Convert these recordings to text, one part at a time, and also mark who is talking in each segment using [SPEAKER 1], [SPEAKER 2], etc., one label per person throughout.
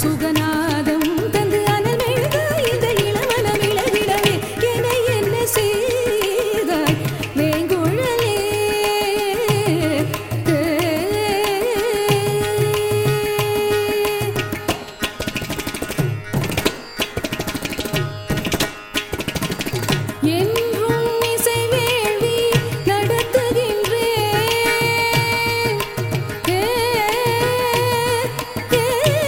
[SPEAKER 1] சுகநாதம் தந்து அனல்மெழுக இந்த இளமனம் இளவிடவே என என்ன செய்தாய் வேங்குழலே என்றும் இசை வேள்வி நடத்துகின்றேன் ஏ, ஏ,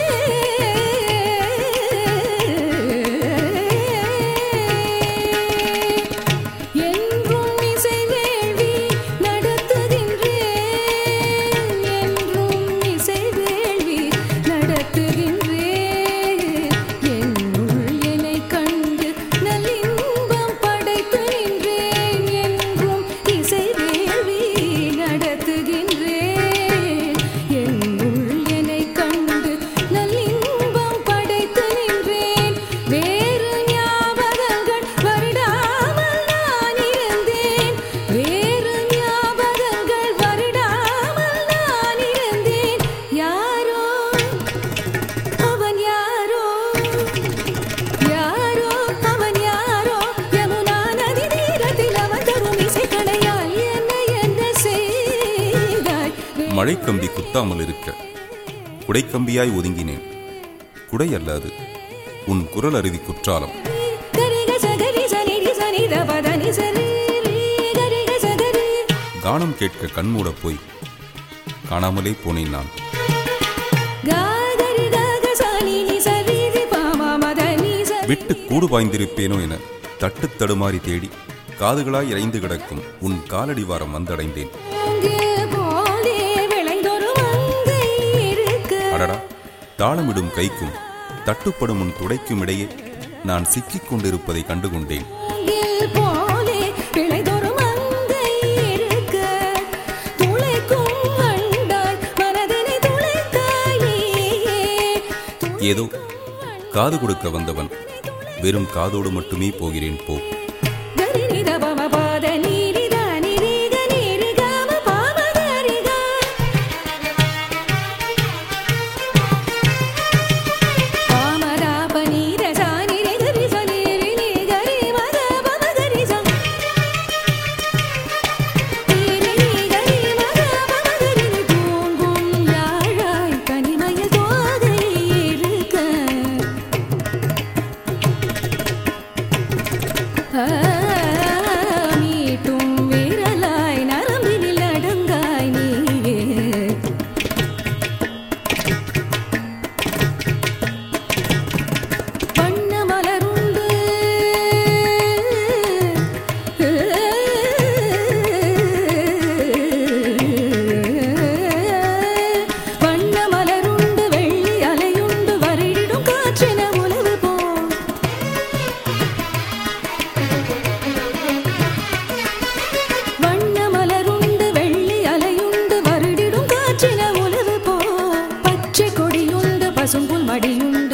[SPEAKER 1] என்றும் இசை வேள்வி நடத்துகின்றேன் என்றும் இசை வேள்வி நடத்துகின்றேன் என்னுள் என்னை கண்டு நல்லின்பம் படைத்து நின்றேன் என்றும் இசை வேள்வி நடத்துகின்றேன் என்னுள் என்னை கண்டு நல்லின்பம் படைத்து நின்றேன் வேறு ஞாபகங்கள் வருடாமல் நான் இருந்தேன் வேறு ஞாபகங்கள் வருடாமல் நான் இருந்தேன் யாரோ அவன் யாரோ யாரோ அவன் யாரோ யமுனா நதி தீரத்தில் அவன் தரும் இசைக்கணையால் என்ன என்ன செய்தாய்
[SPEAKER 2] மழைக்கம்பி குத்தாமல் இருக்க குடைக்கம்பியாய் ஒதுங்கினேன் குடை அல்லாது உன் குரல் அருவி குற்றாலம்
[SPEAKER 1] கரிக சகரி சனிரி சனித பதனி சரி கரிக சகரி
[SPEAKER 2] கானம் கேட்க கண்மூடப் போய் காணாமலே போனேன் நான்
[SPEAKER 1] காகரி காக சனினி சரி பாமா மதனி சரி
[SPEAKER 2] விட்டு கூடு பாய்ந்திருப்பேனோ என தட்டு தடுமாறி தேடி காதுகளாய் இறைந்து கிடக்கும் உன் காலடி வாரம் வந்தடைந்தேன்
[SPEAKER 1] அங்கே போலே விளைந்தொரு மங்கை இருக்க
[SPEAKER 2] அடடா தாளமிடும் கைக்கும் தட்டுப்படும் உன் துடைக்கும் இடையே நான் சிக்கிக் கொண்டிருப்பதை கண்டுகொண்டேன்
[SPEAKER 1] அங்கில் போலே விளைதொரு மங்கை இருக்க துளைக்கும் வண்டாய் மனதினை துளைத்தாய் நீயே
[SPEAKER 2] ஏதோ காது கொடுக்க வந்தவன் வெறும் காதோடு மட்டுமே போகிறேன் போ
[SPEAKER 1] கரினித பம பாத நீரித நிரிக நிரிகாம பாம கரிகா பாமதா பனீர சானிரி கரி சனிரி நீ கரி மத பம கரி சா நீரி நீ கரி மத பம கரி நீ தூங்கும் யாழாய் கனிமயில் தோகை இருக்க மீட்டும் விரலாய் நரம்பினில் அடங்காய் நீயே வண்ண மலருண்டு வண்ண மலருண்டு வெள்ளி அலையுண்டு வருடிடும் காற்றின உலவு போல் வண்ண மலருண்டு வெள்ளி அலையுண்டு வருடிடும் காற்றின உலவு போ பச்சை கொடியுண்டு பசும்புல் மடியுண்டு